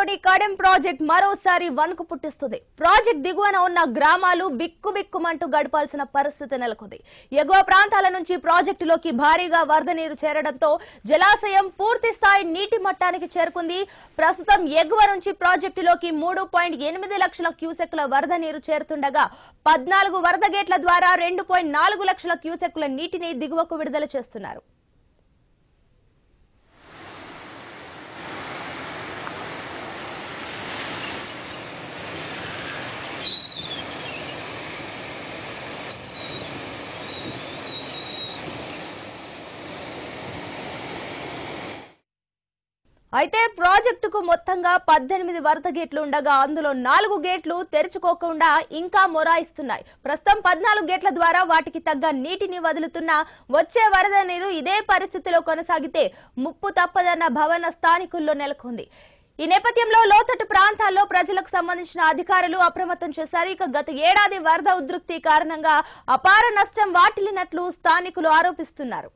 జిల్లాలోని కడెం ప్రాజెక్ట్ మరోసారి వణుకు పుట్టిస్తుంది ప్రాజెక్ట్ దిగువన ఉన్న గ్రామాలు బిక్కు బిక్కుమంటూ గడపాల్సిన పరిస్థితి నెలకొంది ఎగువ ప్రాంతాల నుంచి ప్రాజెక్టులోకి భారీగా వరద నీరు చేరడంతో జలాశయం పూర్తి స్థాయి నీటి మట్టానికి చేరుకుంది ప్రస్తుతం ఎగువ నుంచి ప్రాజెక్టులోకి మూడు పాయింట్ ఎనిమిది లక్షల క్యూసెక్ల వరద నీరు చేరుతుండగా పద్నాలుగు వరద గేట్ల ద్వారా రెండు పాయింట్ నాలుగు లక్షల క్యూసెక్ల నీటిని దిగువకు విడుదల చేస్తున్నారు అయితే ప్రాజెక్టుకు మొత్తంగా పద్దెనిమిది వరద గేట్లు ఉండగా అందులో నాలుగు గేట్లు తెరుచుకోకుండా ఇంకా మొరాయిస్తున్నాయి ప్రస్తుతం పద్నాలుగు గేట్ల ద్వారా వాటికి తగ్గ నీటిని వదులుతున్న వచ్చే వరద నీరు ఇదే పరిస్థితిలో కొనసాగితే ముప్పు తప్పదన్న భవన స్థానికుల్లో నెలకొంది ఈ నేపథ్యంలో లోతట్టు ప్రాంతాల్లో ప్రజలకు సంబంధించిన అధికారులు అప్రమత్తం చేశారు ఇక గత ఏడాది వరద ఉధృతి కారణంగా అపార నష్టం వాటిల్లినట్లు స్థానికులు ఆరోపిస్తున్నారు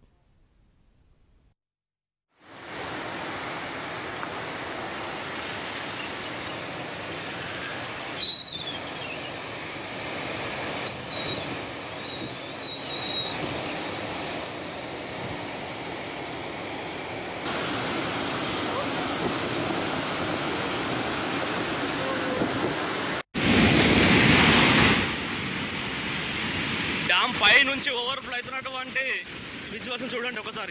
డ్యామ్ పై నుంచి ఓవర్ఫ్లో అవుతున్నటువంటి విజువల్స్ చూడండి ఒకసారి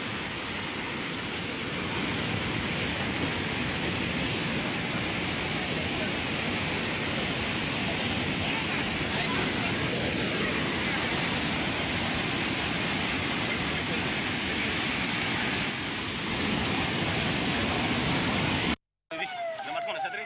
ఇది ఇలా పట్టుకోండి ఛత్రి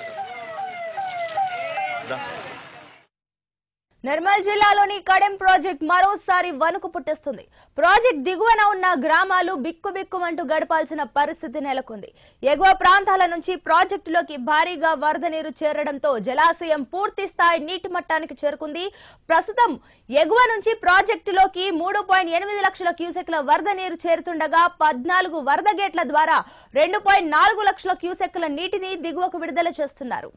నిర్మల్ జిల్లాలోని కడెం ప్రాజెక్ట్ మరోసారి వణుకు పుట్టిస్తుంది ప్రాజెక్ట్ దిగువన ఉన్న గ్రామాలు బిక్కుబిక్కుమంటూ గడపాల్సిన పరిస్థితి నెలకొంది ఎగువ ప్రాంతాల నుంచి ప్రాజెక్టులోకి భారీగా వరద నీరు చేరడంతో జలాశయం పూర్తి స్థాయి నీటి మట్టానికి చేరుకుంది ప్రస్తుతం ఎగువ నుంచి ప్రాజెక్టులోకి మూడు పాయింట్ ఎనిమిది లక్షల క్యూసెక్ల వరద నీరు చేరుతుండగా పద్నాలుగు వరద గేట్ల ద్వారా రెండు పాయింట్ నాలుగు లక్షల క్యూసెక్ల నీటిని దిగువకు విడుదల చేస్తున్నారు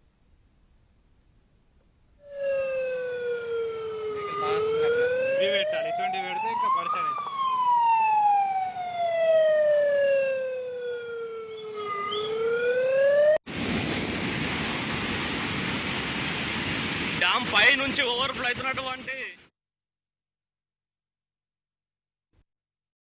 ఇవి పెట్టాలి ఇటువంటి పెడితే ఇంకా పరిచయం డ్యామ్ పై నుంచి ఓవర్ఫ్లో అవుతున్నటువంటి